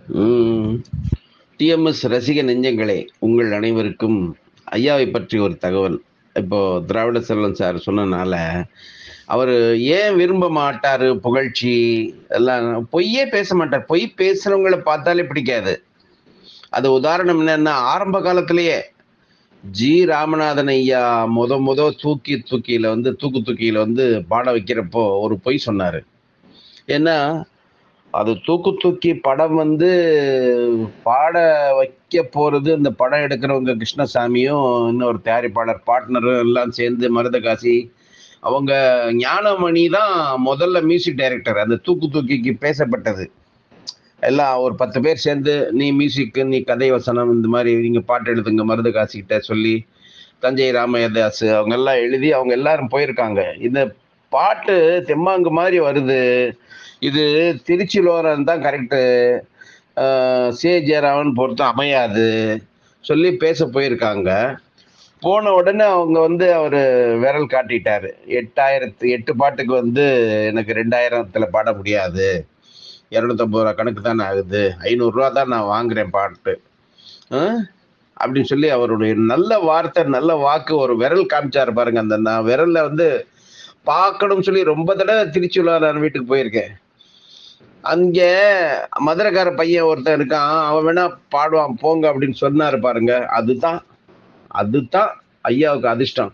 TMS ரசிக நெஞ்சங்களே உங்கள் அனைவருக்கும் ஐயாவை பற்றி ஒரு தகவல் இப்போ திராவிட செல்வன் சார் சொன்னனால அவர் ஏன் விரும்ப மாட்டார் புகழ்ச்சி எல்லாம் பொய்யே பேச மாட்டார் பொய் பேசுறவங்கள பார்த்தாலே பிடிக்காது அது உதாரணம் என்னன்னா ஆரம்ப காலத்திலேயே ஜி ராமநாதன் ஐயா முத முத தூக்கி தூக்கியில வந்து தூக்கு தூக்கியில வந்து பாட வைக்கிறப்போ ஒரு பொய் சொன்னாரு ஏன்னா அது தூக்கு தூக்கி படம் வந்து பாட வைக்க போறது இந்த படம் எடுக்கிறவங்க கிருஷ்ணசாமியும் இன்னொரு தயாரிப்பாளர் பார்ட்னரும் எல்லாம் சேர்ந்து மருதகாசி அவங்க ஞானமணி தான் முதல்ல மியூசிக் டைரக்டர் அந்த தூக்கு தூக்கிக்கு பேசப்பட்டது எல்லாம் ஒரு பத்து பேர் சேர்ந்து நீ மியூசிக் நீ கதை வசனம் இந்த மாதிரி நீங்க பாட்டு எழுதுங்க மருதகாசி கிட்ட சொல்லி தஞ்சை ராமயதாஸ் அவங்க எல்லாம் எழுதி அவங்க எல்லாரும் போயிருக்காங்க இந்த பாட்டு தெம்மாங்கு மாதிரி வருது இது திருச்சிலோரன் தான் கரெக்டு சே ஜெயராமன் பொறுத்தும் அமையாது சொல்லி பேச போயிருக்காங்க போன உடனே அவங்க வந்து அவர் விரல் காட்டிட்டாரு எட்டாயிரத்து எட்டு பாட்டுக்கு வந்து எனக்கு ரெண்டாயிரத்துல பாட முடியாது இரநூத்தம்பது ரூபா கணக்கு தான் ஆகுது ஐநூறுரூவா தான் நான் வாங்குறேன் பாட்டு அப்படின்னு சொல்லி அவருடைய நல்ல வார்த்தை நல்ல வாக்கு ஒரு விரல் காமிச்சாரு பாருங்க அந்த நான் விரல்ல வந்து பார்க்கணும்னு சொல்லி ரொம்ப தடவை திருச்சியில் நான் வீட்டுக்கு போயிருக்கேன் அங்கே மதுரைக்கார பையன் ஒருத்தன் இருக்கான் அவன் வேணா பாடுவான் போங்க அப்படின்னு சொன்னாரு பாருங்க அதுதான் அதுதான் ஐயாவுக்கு அதிர்ஷ்டம்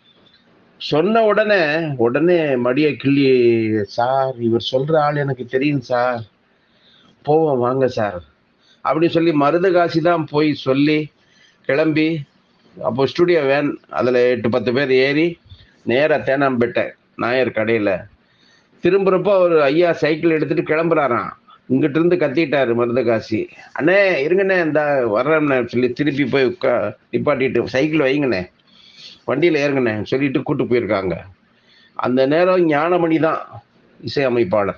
சொன்ன உடனே உடனே மடிய கிள்ளி சார் இவர் சொல்ற ஆள் எனக்கு தெரியும் சார் போவோம் வாங்க சார் அப்படின்னு சொல்லி மருதகாசி தான் போய் சொல்லி கிளம்பி அப்போ ஸ்டுடியோ வேன் அதில் எட்டு பத்து பேர் ஏறி நேராக தேனாம்பேட்டை நாயர் கடையில் திரும்புறப்போ அவர் ஐயா சைக்கிள் எடுத்துட்டு கிளம்புறாராம் இங்கிட்ட இருந்து கத்திட்டாரு மருதகாசி அண்ணே இருங்கண்ணே இந்த வர்றேண்ணே சொல்லி திருப்பி போய் உட்கா நிப்பாட்டிட்டு சைக்கிள் வைங்கண்ணே வண்டியில் ஏறுங்கண்ணே சொல்லிட்டு கூட்டு போயிருக்காங்க அந்த நேரம் ஞானமணி தான் இசையமைப்பாளர்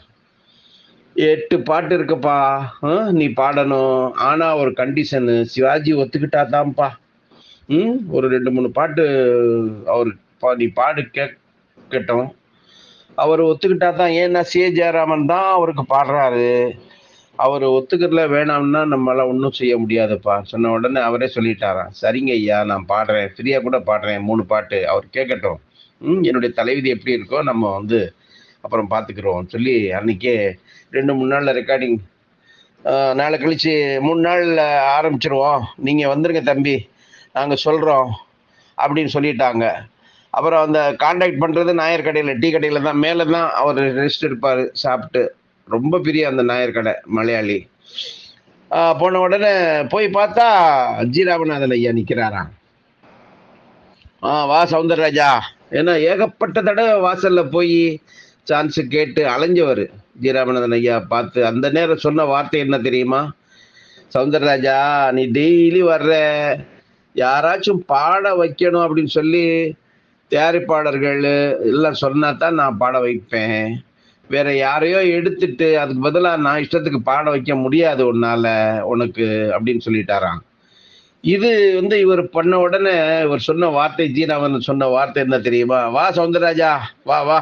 எட்டு பாட்டு இருக்குப்பா நீ பாடணும் ஆனா ஒரு கண்டிஷனு சிவாஜி ஒத்துக்கிட்டா தான்ப்பா ம் ஒரு ரெண்டு மூணு பாட்டு அவர் நீ பாடு கேட்கட்டும் அவர் ஒத்துக்கிட்டா தான் ஏன்னா சி ஜெயராமன் தான் அவருக்கு பாடுறாரு அவர் ஒத்துக்கிறதுல வேணாம்னா நம்மளால ஒன்றும் செய்ய முடியாதுப்பா சொன்ன உடனே அவரே சொல்லிட்டாராம் சரிங்க ஐயா நான் பாடுறேன் ஃப்ரீயாக கூட பாடுறேன் மூணு பாட்டு அவர் கேட்கட்டும் ம் என்னுடைய தலைவிதி எப்படி இருக்கோ நம்ம வந்து அப்புறம் பார்த்துக்குறோம் சொல்லி அன்னைக்கே ரெண்டு மூணு நாளில் ரெக்கார்டிங் நாளை கழிச்சு மூணு நாளில் ஆரம்பிச்சிருவோம் நீங்கள் வந்துருங்க தம்பி நாங்கள் சொல்கிறோம் அப்படின்னு சொல்லிட்டாங்க அப்புறம் அந்த காண்டாக்ட் பண்ணுறது நாயர் கடையில் டீ கடையில் தான் மேலே தான் அவர் ரெஸ்ட் எடுப்பார் சாப்பிட்டு ரொம்ப பெரிய அந்த நாயர் கடை மலையாளி போன உடனே போய் பார்த்தா ஜி ராமநாதன் ஐயா நிற்கிறாராம் ஆ வா சவுந்தரராஜா ஏன்னா ஏகப்பட்ட தடவை வாசல்ல போய் சான்ஸ் கேட்டு அலைஞ்சவர் ஜி ராமநாதன் ஐயா பார்த்து அந்த நேரம் சொன்ன வார்த்தை என்ன தெரியுமா சவுந்தரராஜா நீ டெய்லி வர்ற யாராச்சும் பாட வைக்கணும் அப்படின்னு சொல்லி தயாரிப்பாளர்கள் எல்லாம் சொன்னா தான் நான் பாட வைப்பேன் வேற யாரையோ எடுத்துட்டு அதுக்கு பதிலாக நான் இஷ்டத்துக்கு பாட வைக்க முடியாது உன்னால உனக்கு அப்படின்னு சொல்லிட்டாராம் இது வந்து இவர் பண்ண உடனே இவர் சொன்ன வார்த்தை ஜீராமன் சொன்ன வார்த்தை என்ன தெரியுமா வா சவுந்தரராஜா வா வா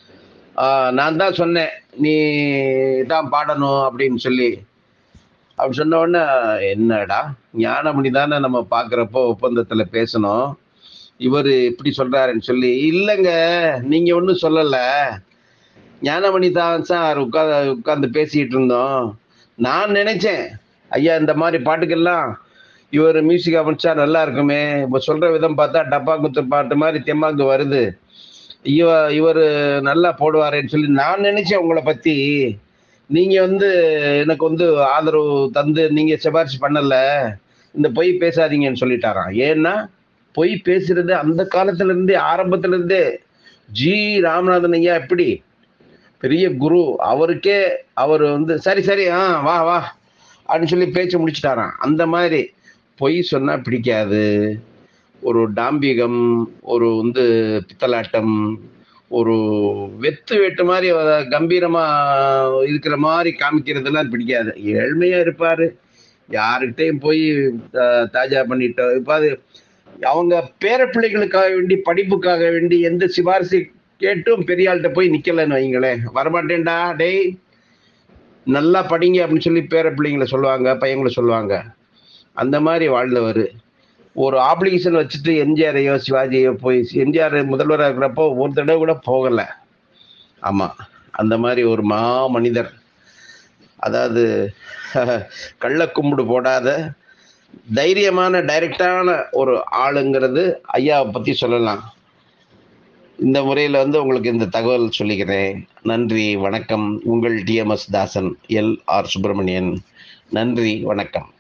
நான் தான் சொன்னேன் நீ தான் பாடணும் அப்படின்னு சொல்லி அப்படி சொன்ன உடனே என்னடா ஞானமணி தானே நம்ம பார்க்குறப்போ ஒப்பந்தத்தில் பேசணும் இவர் இப்படி சொல்றாருன்னு சொல்லி இல்லைங்க நீங்க ஒன்றும் சொல்லலை ஞானமணி தான் சார் உட்காந்து உட்காந்து பேசிட்டு இருந்தோம் நான் நினைச்சேன் ஐயா இந்த மாதிரி பாட்டுக்கெல்லாம் இவர் மியூசிக் அமைச்சா நல்லா இருக்குமே இப்போ சொல்ற விதம் பார்த்தா டப்பா குத்து பாட்டு மாதிரி தெம்மாங்கு வருது இவ இவர் நல்லா போடுவாரேன்னு சொல்லி நான் நினைச்சேன் உங்களை பத்தி நீங்க வந்து எனக்கு வந்து ஆதரவு தந்து நீங்க சிபாரிசு பண்ணல இந்த பொய் பேசாதீங்கன்னு சொல்லிட்டாராம் ஏன்னா பொய் பேசுறது அந்த காலத்துல இருந்தே ஆரம்பத்துல இருந்தே ஜி ராமநாதன் ஐயா எப்படி பெரிய குரு அவருக்கே அவர் வந்து சரி சரி ஆ வா வா அப்படின்னு சொல்லி பேச்சு முடிச்சிட்டாராம் அந்த மாதிரி பொய் சொன்னா பிடிக்காது ஒரு டாம்பிகம் ஒரு வந்து பித்தலாட்டம் ஒரு வெத்து வெட்டு மாதிரி கம்பீரமா இருக்கிற மாதிரி காமிக்கிறதெல்லாம் பிடிக்காது ஏழ்மையா இருப்பாரு யாருக்கிட்டையும் போய் தாஜா பண்ணிட்டோம் இப்போ அது அவங்க பேர பிள்ளைகளுக்காக வேண்டி படிப்புக்காக வேண்டி எந்த சிபாரிசு கேட்டும் பெரிய ஆள்கிட்ட போய் நிக்கலன்னு வைங்களேன் வரமாட்டேன்டா டேய் நல்லா படிங்க அப்படின்னு சொல்லி பேர பிள்ளைங்களை சொல்லுவாங்க பையங்களை சொல்லுவாங்க அந்த மாதிரி வாழ்ந்தவர் ஒரு ஆப்ளிகேஷன் வச்சுட்டு எம்ஜிஆரையோ சிவாஜியோ போய் எம்ஜிஆர் முதல்வராக இருக்கிறப்போ ஒரு தடவை கூட போகலை ஆமாம் அந்த மாதிரி ஒரு மா மனிதர் அதாவது கள்ள கும்பிடு போடாத தைரியமான டைரக்டான ஒரு ஆளுங்கிறது ஐயாவை பற்றி சொல்லலாம் இந்த முறையில் வந்து உங்களுக்கு இந்த தகவல் சொல்லிக்கிறேன் நன்றி வணக்கம் உங்கள் TMS Dasan L R Subramanian நன்றி வணக்கம்